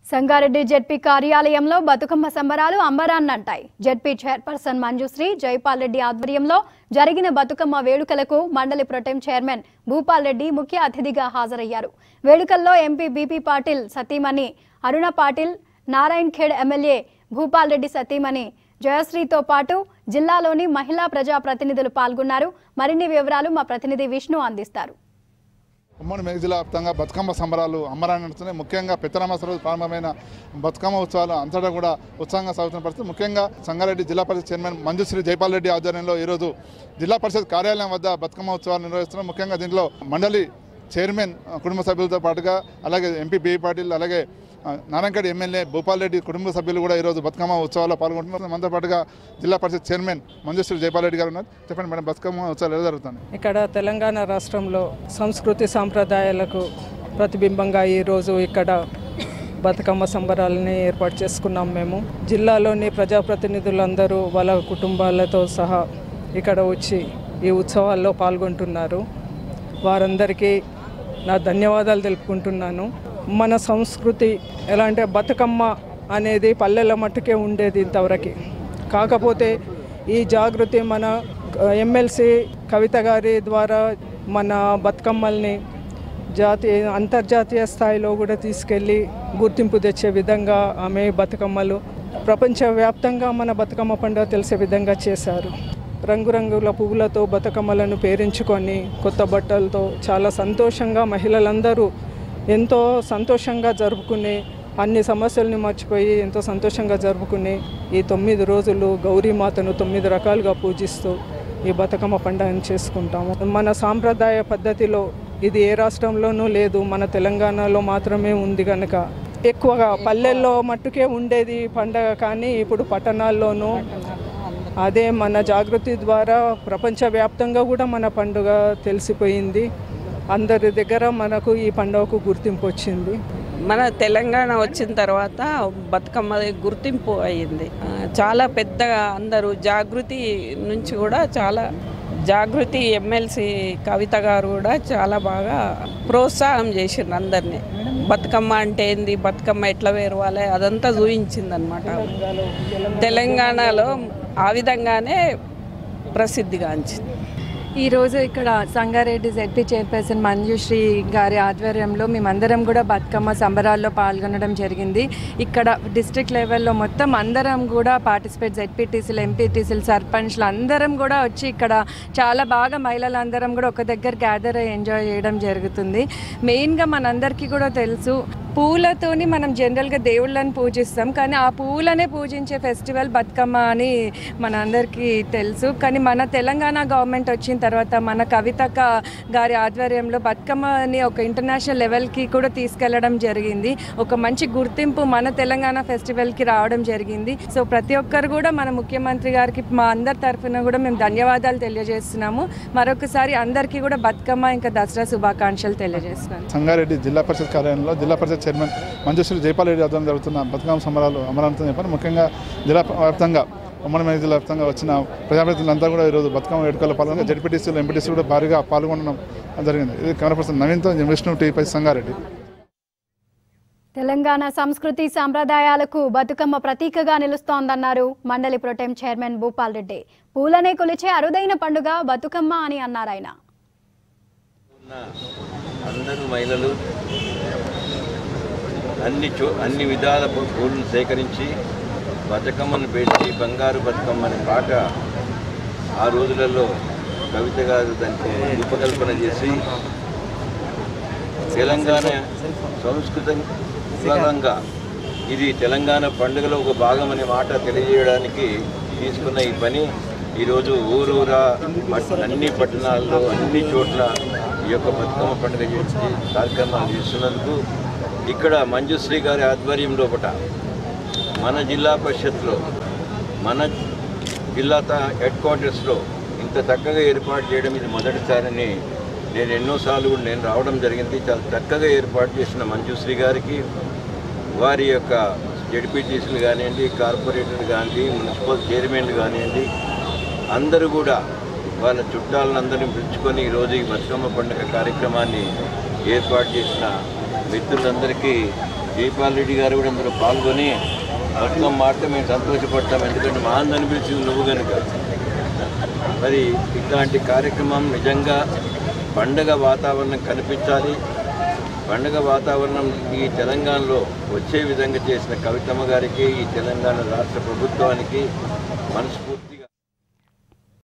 Sangareddy ZP కార్యాలయంలో బతుకమ్మ సంబరాలు అంబరాన్నంటాయి జెడ్పీ చైర్పర్సన్ మంజుశ్రీ జైపాల్ రెడ్డి ఆధ్వర్యంలో జరిగిన బతుకమ్మ వేడుకలకు మండలి ప్రొటెం చైర్మన్ భూపాల్ రెడ్డి ముఖ్య అతిథిగా హాజరయ్యారు వేడుకల్లో ఎంపీ బీపీ పాటిల్ సతీమణి అరుణ పాటిల్ నారాయణ్ ఖేడ్ ఎమ్మెల్యే భూపాల్ రెడ్డి సతీమణి జయశ్రీతో పాటు జిల్లాలోని మహిళా ప్రజా ప్రతినిధులు పాల్గొన్నారు మరిన్ని వివరాలు మా ప్రతినిధి విష్ణు అందిస్తారు ఉమ్మడి మేఘ జిల్లా వ్యాప్తంగా బతుకమ్మ సంబరాలు అమ్మరాన్ని నడుస్తున్నాయి ముఖ్యంగా పెత్తనమాస రోజు ప్రారంభమైన బతుకమ్మ ఉత్సవాలు అంతటా కూడా ఉత్సాహంగా సాగుతున్న పరిస్థితి ముఖ్యంగా సంగారెడ్డి జిల్లా పరిషత్ చైర్మన్ మంజుశ్రీ జైపాల్ రెడ్డి ఆధ్వర్యంలో ఈరోజు జిల్లా పరిషత్ కార్యాలయం వద్ద బతుకమ్మ ఉత్సవాలు నిర్వహిస్తున్నారు ముఖ్యంగా దీంట్లో మండలి చైర్మన్ ఆ, కుటుంబ సభ్యులతో పాటుగా అలాగే ఎంపీ బి పాటిల్ అలాగే ఆ, నారాయణగఢ్ ఎమ్మెల్యే భూపాల్ రెడ్డి కుటుంబ సభ్యులు కూడా ఈరోజు బతుకమ్మ ఉత్సవాల్లో పాల్గొంటున్నారు మనతో పాటుగా జిల్లా పరిషత్ చైర్మన్ మంజుశ్రీ జైపాల్ రెడ్డి గారు ఉన్నారు చెప్పండి మేడం బతుకమ్మ ఉత్సవాలు ఎలా జరుగుతుంది ఇక్కడ తెలంగాణ రాష్ట్రంలో సంస్కృతి సాంప్రదాయాలకు ప్రతిబింబంగా ఈరోజు ఇక్కడ బతుకమ్మ సంబరాలని ఏర్పాటు చేసుకున్నాం మేము జిల్లాలోని ప్రజాప్రతినిధులందరూ వాళ్ళ కుటుంబాలతో సహా ఇక్కడ వచ్చి ఈ ఉత్సవాల్లో పాల్గొంటున్నారు వారందరికీ నా ధన్యవాదాలు తెలుపుకుంటున్నాను మన సంస్కృతి ఎలా అంటే బతుకమ్మ అనేది పల్లెల మట్టుకే ఉండేది ఇంతవరకు కాకపోతే ఈ జాగృతి మన ఎమ్మెల్సీ కవిత గారి ద్వారా మన బతుకమ్మల్ని జాతీయ అంతర్జాతీయ స్థాయిలో కూడా తీసుకెళ్ళి గుర్తింపు తెచ్చే విధంగా ఆమె బతుకమ్మలు ప్రపంచవ్యాప్తంగా మన బతుకమ్మ పండుగ తెలిసే విధంగా చేశారు రంగురంగుల పువ్వులతో బతుకమ్మలను పేరించుకొని కొత్త బట్టలతో చాలా సంతోషంగా మహిళలందరూ ఎంతో సంతోషంగా జరుపుకునే అన్ని సమస్యల్ని మర్చిపోయి ఎంతో సంతోషంగా జరుపుకుని ఈ తొమ్మిది రోజులు గౌరీమాతను తొమ్మిది రకాలుగా పూజిస్తూ ఈ బతుకమ్మ పండుగను చేసుకుంటాము మన సాంప్రదాయ పద్ధతిలో ఇది ఏ రాష్ట్రంలోనూ లేదు మన తెలంగాణలో మాత్రమే ఉంది కనుక ఎక్కువగా పల్లెల్లో మట్టుకే ఉండేది ఈ పండగ కానీ ఇప్పుడు పట్టణాల్లోనూ అదే మన జాగృతి ద్వారా ప్రపంచవ్యాప్తంగా కూడా మన పండుగ తెలిసిపోయింది అందరి దగ్గర మనకు ఈ పండుగకు గుర్తింపు వచ్చింది మన తెలంగాణ వచ్చిన తర్వాత బతుకమ్మ గుర్తింపు అయ్యింది ఆ, చాలా పెద్దగా అందరూ జాగృతి నుంచి కూడా చాలా జాగృతి ఎమ్మెల్సీ కవిత గారు కూడా చాలా బాగా ప్రోత్సాహం చేసిండ్రు అందరినీ బతుకమ్మ అంటే ఏంది బతుకమ్మ ఎట్లా వేరవాలి అదంతా చూపించింది అనమాట తెలంగాణలో ఆ విధంగానే ప్రసిద్ధిగాంచింది ఈరోజు ఇక్కడ సంగారెడ్డి జెడ్పీ చైర్పర్సన్ మంజుశ్రీ గారి ఆధ్వర్యంలో మేమందరం కూడా బతుకమ్మ సంబరాల్లో పాల్గొనడం జరిగింది ఇక్కడ డిస్ట్రిక్ట్ లెవెల్లో మొత్తం అందరం కూడా పార్టిసిపేట్ జెడ్పీటీసీలు ఎంపీటీసీలు సర్పంచ్లు అందరం కూడా వచ్చి ఇక్కడ చాలా బాగా మహిళలందరం కూడా ఒక దగ్గర గ్యాదర్ అయ్యి ఎంజాయ్ చేయడం జరుగుతుంది మెయిన్గా మనందరికీ కూడా తెలుసు పూలతోని మనం జనరల్గా దేవుళ్ళని పూజిస్తాం కానీ ఆ పూలనే పూజించే ఫెస్టివల్ బతుకమ్మ అని మనందరికీ తెలుసు కానీ మన తెలంగాణ గవర్నమెంట్ వచ్చిన తర్వాత మన కవితక్క గారి ఆధ్వర్యంలో బతుకమ్మని ఒక ఇంటర్నేషనల్ లెవెల్కి కూడా తీసుకెళ్లడం జరిగింది ఒక మంచి గుర్తింపు మన తెలంగాణ ఫెస్టివల్కి రావడం జరిగింది సో ప్రతి ఒక్కరు కూడా మన ముఖ్యమంత్రి గారికి మా అందరి తరఫున కూడా మేము ధన్యవాదాలు తెలియజేస్తున్నాము మరొకసారి అందరికీ కూడా బతుకమ్మ ఇంకా దసరా శుభాకాంక్షలు తెలియజేస్తున్నాను సంగారెడ్డి జిల్లా పరిషత్ కార్యాలయంలో జిల్లా పరిషత్ చైర్మన్ మంజుశ్రీ జైపాల్ రెడ్డి ఆధ్వర్యంలో జరుగుతున్న బతుకమ్మ సంబరాలు అమరాంతం చెప్పారు ముఖ్యంగా జిల్లా వ్యాప్తంగా ఉమ్మడి మేఘ జిల్లా వ్యాప్తంగా వచ్చిన ప్రజాప్రతినిధులంతా కూడా ఈరోజు బతుకమ్మ వేడుకల్లో పాల్గొని జడ్పీటీసీలు ఎంపీటీసీలు కూడా భారీగా పాల్గొనడం జరిగింది ఇది కెమెరా పర్సన్ నవీన్తో విష్ణు టీపై సంగారెడ్డి తెలంగాణ సంస్కృతి సాంప్రదాయాలకు బతుకమ్మ ప్రతీకగా నిలుస్తోందన్నారు మండలి ప్రొటెం చైర్మన్ భూపాల్ రెడ్డి పూలనే కొలిచే అరుదైన పండుగ బతుకమ్మ అని అన్నారు ఆయన ఉన్న అందరూ మహిళలు అన్ని చో అన్ని విధాల పూ- పూలను సేకరించి బతుకమ్మను పెట్టి బంగారు బతుకమ్మ అనే పాట ఆ రోజులలో కవిత గారు దానికి రూపకల్పన చేసి తెలంగాణ సంస్కృతం విభాగంగా ఇది తెలంగాణ పండుగలో ఒక భాగం అనే మాట తెలియజేయడానికి తీసుకున్న ఈ పని ఈరోజు ఊరూరా పట్- అన్ని పట్టణాల్లో అన్ని చోట్ల ఈ యొక్క బతుకమ్మ పండుగ చేసి కార్యక్రమాలు చేస్తున్నందుకు ఇక్కడ మంజుశ్రీ గారి ఆధ్వర్యం లోపట మన జిల్లా పరిషత్లో మన జిల్లా తా- హెడ్ క్వార్టర్స్లో ఇంత చక్కగా ఏర్పాటు చేయడం ఇది మొదటిసారని నేను ఎన్నోసార్లు కూడా నేను రావడం జరిగింది చాలా చక్కగా ఏర్పాటు చేసిన మంజుశ్రీ గారికి వారి యొక్క జడ్పీటీసీలు కానివ్వండి కార్పొరేటర్లు కానివ్వండి మున్సిపల్ చైర్మన్లు కానివ్వండి అందరూ కూడా వాళ్ళ చుట్టాలందరినీ పిలుచుకొని ఈరోజు ఈ బతుకమ్మ పండుగ కార్యక్రమాన్ని ఏర్పాటు చేసిన మిత్రులందరికీ జైపాల్ రెడ్డి గారు కూడా ఇందులో పాల్గొని బతుకమ్మ ఆడితే మేము సంతోషపడతాం ఎందుకంటే మా అందరిని అనిపించింది నువ్వు కనుక మరి ఇట్లాంటి కార్యక్రమం నిజంగా పండగ వాతావరణం కనిపించాలి పండగ వాతావరణం ఈ తెలంగాణలో వచ్చే విధంగా చేసిన కవితమ్మ గారికి ఈ తెలంగాణ రాష్ట్ర ప్రభుత్వానికి మనస్ఫూర్తి